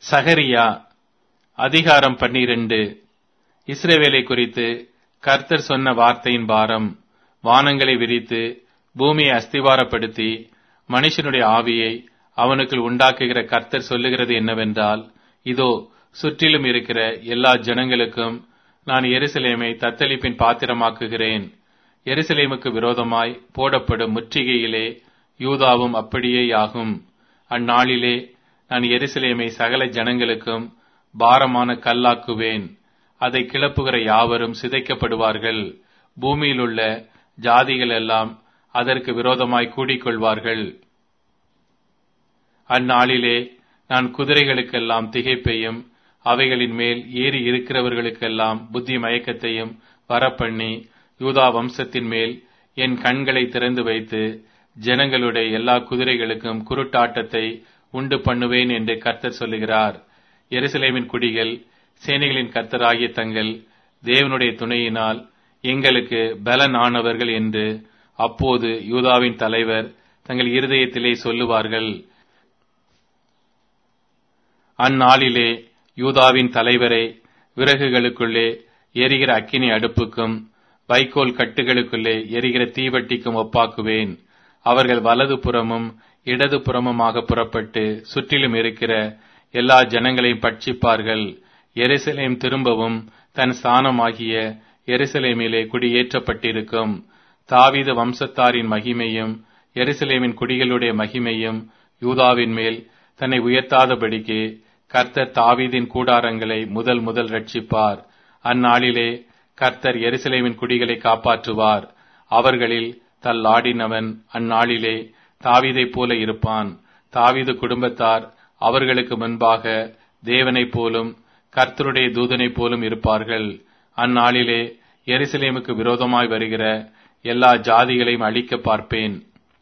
சகரியா அதிகாரம் பன்னிரண்டு இஸ்ரவேலை குறித்து கர்த்தர் சொன்ன வார்த்தையின் பாரம் வானங்களை விரித்து பூமியை அஸ்திவாரப்படுத்தி மனுஷனுடைய ஆவியை அவனுக்குள் உண்டாக்குகிற கர்த்தர் சொல்லுகிறது என்னவென்றால் இதோ சுற்றிலும் இருக்கிற எல்லா ஜனங்களுக்கும் நான் எருசலேமை தத்தளிப்பின் பாத்திரமாக்குகிறேன் எருசலேமுக்கு விரோதமாய் போடப்படும் முற்றுகையிலே யூதாவும் அப்படியே ஆகும் அந்நாளிலே நான் எருசலேமை சகல ஜனங்களுக்கும் பாரமான கல்லாக்குவேன் அதை கிளப்புகிற யாவரும் சிதைக்கப்படுவார்கள் பூமியிலுள்ள ஜாதிகள் எல்லாம் அதற்கு விரோதமாய் கூடிக்கொள்வார்கள் அந்நாளிலே நான் குதிரைகளுக்கெல்லாம் திகைப்பையும் அவைகளின் மேல் ஏறி இருக்கிறவர்களுக்கெல்லாம் புத்தி மயக்கத்தையும் வரப்பண்ணி யூதா வம்சத்தின் மேல் என் கண்களை திறந்து வைத்து ஜனங்களுடைய எல்லா குதிரைகளுக்கும் குருட்டாட்டத்தை உண்டு பண்ணுவேன் என்று கர்த்தர் சொல்லுகிறார் எருசலேமின் குடிகள் சேனைகளின் கர்த்தராகிய தங்கள் தேவனுடைய துணையினால் எங்களுக்கு பலன் ஆனவர்கள் என்று அப்போது யூதாவின் தலைவர் தங்கள் இருதயத்திலே சொல்லுவார்கள் அந்நாளிலே யூதாவின் தலைவரை விறகுகளுக்குள்ளே எரிகிற அக்கினி அடுப்புக்கும் வைக்கோல் கட்டுகளுக்குள்ளே எரிகிற தீவட்டிக்கும் ஒப்பாக்குவேன் அவர்கள் வலது புறமும் இடது புறமுமாக புறப்பட்டு சுற்றிலும் இருக்கிற எல்லா ஜனங்களையும் பட்சிப்பார்கள் எருசலேம் திரும்பவும் தன் ஸ்தானமாகிய எருசலேமிலே குடியேற்றப்பட்டிருக்கும் தாவீது வம்சத்தாரின் மகிமையும் எருசலேமின் குடிகளுடைய மகிமையும் யூதாவின் மேல் தன்னை உயர்த்தாதபடிக்கு கர்த்தர் தாவீதின் கூடாரங்களை முதல் முதல் ரட்சிப்பார் அந்நாளிலே கர்த்தர் எருசலேமின் குடிகளை காப்பாற்றுவார் அவர்களில் தள்ளாடினவன் அந்நாளிலே தாவீதைப் போல இருப்பான் தாவீது குடும்பத்தார் அவர்களுக்கு முன்பாக தேவனைப் போலும் கர்த்தருடைய தூதனைப் போலும் இருப்பார்கள் அந்நாளிலே எருசலேமுக்கு விரோதமாய் வருகிற எல்லா ஜாதிகளையும் அழிக்க பார்ப்பேன்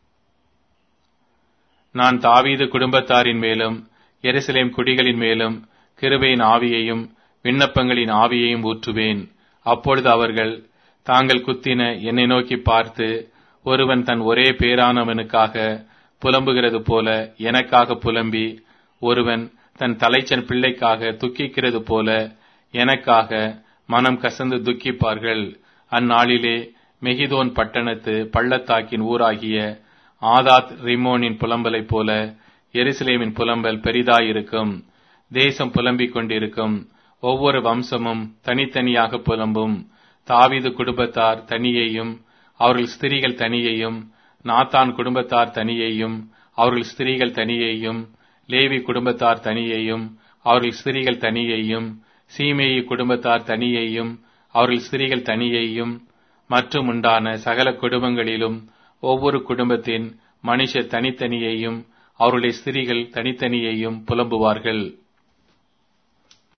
நான் தாவீது குடும்பத்தாரின் மேலும் எருசலேம் குடிகளின் மேலும் கிருபையின் ஆவியையும் விண்ணப்பங்களின் ஆவியையும் ஊற்றுவேன் அப்பொழுது அவர்கள் தாங்கள் குத்தின என்னை நோக்கி பார்த்து ஒருவன் தன் ஒரே பேரானவனுக்காக புலம்புகிறது போல எனக்காக புலம்பி ஒருவன் தன் தலைச்சன் பிள்ளைக்காக துக்கிக்கிறது போல எனக்காக மனம் கசந்து துக்கிப்பார்கள் அந்நாளிலே மெகிதோன் பட்டணத்து பள்ளத்தாக்கின் ஊராகிய ஆதாத் ரிமோனின் புலம்பலைப் போல எருசலேமின் புலம்பல் பெரிதாயிருக்கும் தேசம் புலம்பிக் கொண்டிருக்கும் ஒவ்வொரு வம்சமும் தனித்தனியாக புலம்பும் தாவிது குடும்பத்தார் தனியையும் அவர்கள் ஸ்திரீகள் தனியையும் நாத்தான் குடும்பத்தார் தனியையும் அவர்கள் ஸ்திரீகள் தனியையும் லேவி குடும்பத்தார் தனியையும் அவர்கள் ஸ்திரீகள் தனியையும் சீமேயி குடும்பத்தார் தனியையும் அவர்கள் ஸ்திரீகள் தனியையும் மற்றும் உண்டான சகல குடும்பங்களிலும் ஒவ்வொரு குடும்பத்தின் மனுஷர் தனித்தனியையும் அவருடைய ஸ்திரீகள் தனித்தனியையும் புலம்புவார்கள்